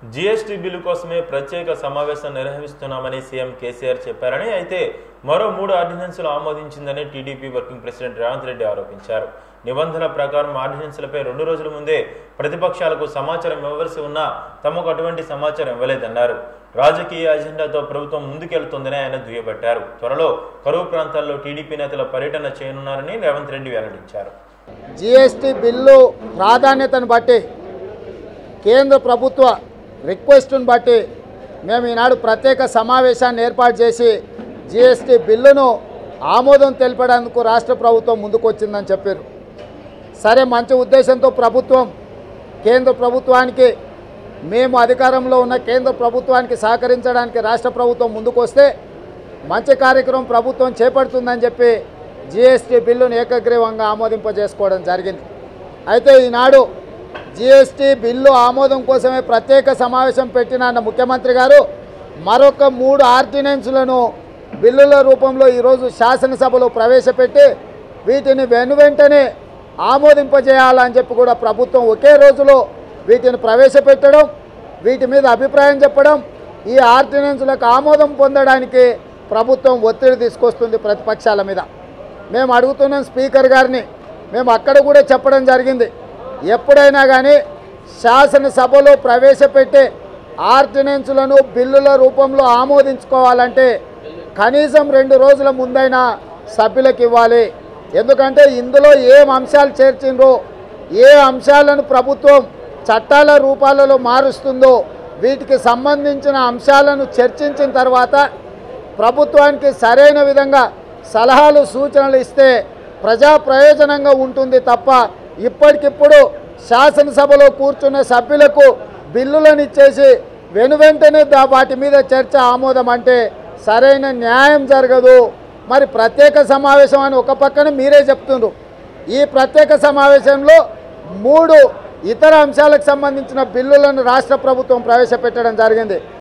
GST bill కోసమే ప్రత్యేక సమావేశం నిర్వహిస్తున్నామని సీఎం కేసీఆర్ చెప్పారని అయితే మరో మూడు ఆర్డినెన్సులు ఆమోదించిందని TDP working president Revanth Reddy ఆరోపించారు నిబంధనల ప్రకారం ఆర్డినెన్సులపై రెండు రోజుల ముందే ప్రతిపక్షాలకు సమాచారం ఇవ్వవలసి ఉన్నా తమకు అటువంటి సమాచారం ఇవ్వలేదన్నారు రాజకీయ అజెండాతో ప్రభుత్వం ముందుకెళ్తుందని ఆయన దుయ్యబట్టారు త్వరలో కరువు ప్రాంతాల్లో టీడీపీ నేతల పర్యటన చేయనున్నారని రేవంత్ రెడ్డి వెల్లడించారు జిఎస్టీ బిల్లు ప్రాధాన్యతను బట్టి కేంద్ర ప్రభుత్వ రిక్వెస్ట్ను బట్టి మేము ఈనాడు ప్రత్యేక సమావేశాన్ని ఏర్పాటు చేసి జిఎస్టీ బిల్లును ఆమోదం తెలపడానికి రాష్ట్ర ప్రభుత్వం ముందుకు వచ్చిందని చెప్పారు సరే మంచి ఉద్దేశంతో ప్రభుత్వం కేంద్ర ప్రభుత్వానికి మేము అధికారంలో ఉన్న కేంద్ర ప్రభుత్వానికి సహకరించడానికి రాష్ట్ర ప్రభుత్వం ముందుకు వస్తే మంచి కార్యక్రమం ప్రభుత్వం చేపడుతుందని చెప్పి జిఎస్టీ బిల్లును ఏకగ్రీవంగా ఆమోదింపజేసుకోవడం జరిగింది అయితే ఈనాడు జిఎస్టీ బిల్లు ఆమోదం కోసమే ప్రత్యేక సమావేశం పెట్టిన అన్న ముఖ్యమంత్రి గారు మరొక మూడు ఆర్డినెన్స్లను బిల్లుల రూపంలో ఈరోజు శాసనసభలో ప్రవేశపెట్టి వీటిని వెనువెంటనే ఆమోదింపజేయాలని చెప్పి కూడా ప్రభుత్వం ఒకే రోజులో వీటిని ప్రవేశపెట్టడం వీటి మీద అభిప్రాయం చెప్పడం ఈ ఆర్డినెన్స్లకు ఆమోదం పొందడానికి ప్రభుత్వం ఒత్తిడి తీసుకొస్తుంది ప్రతిపక్షాల మీద మేము అడుగుతున్నాం స్పీకర్ గారిని మేము అక్కడ కూడా చెప్పడం జరిగింది ఎప్పుడైనా కానీ శాసనసభలో ప్రవేశపెట్టే ఆర్డినెన్స్లను బిల్లుల రూపంలో ఆమోదించుకోవాలంటే కనీసం రెండు రోజుల ముందైనా సభ్యులకు ఇవ్వాలి ఎందుకంటే ఇందులో ఏం అంశాలు చేర్చిండ్రో ఏ అంశాలను ప్రభుత్వం చట్టాల రూపాలలో మారుస్తుందో వీటికి సంబంధించిన అంశాలను చర్చించిన తర్వాత ప్రభుత్వానికి సరైన విధంగా సలహాలు సూచనలు ఇస్తే ప్రజా ప్రయోజనంగా ఉంటుంది తప్ప ఇప్పటికిప్పుడు శాసనసభలో కూర్చున్న సభ్యులకు బిల్లులను ఇచ్చేసి వెనువెంటనే దా వాటి మీద చర్చ ఆమోదం అంటే సరైన న్యాయం జరగదు మరి ప్రత్యేక సమావేశం అని ఒక పక్కన మీరే చెప్తుండ్రు ఈ ప్రత్యేక సమావేశంలో మూడు ఇతర అంశాలకు సంబంధించిన బిల్లులను రాష్ట్ర ప్రభుత్వం ప్రవేశపెట్టడం జరిగింది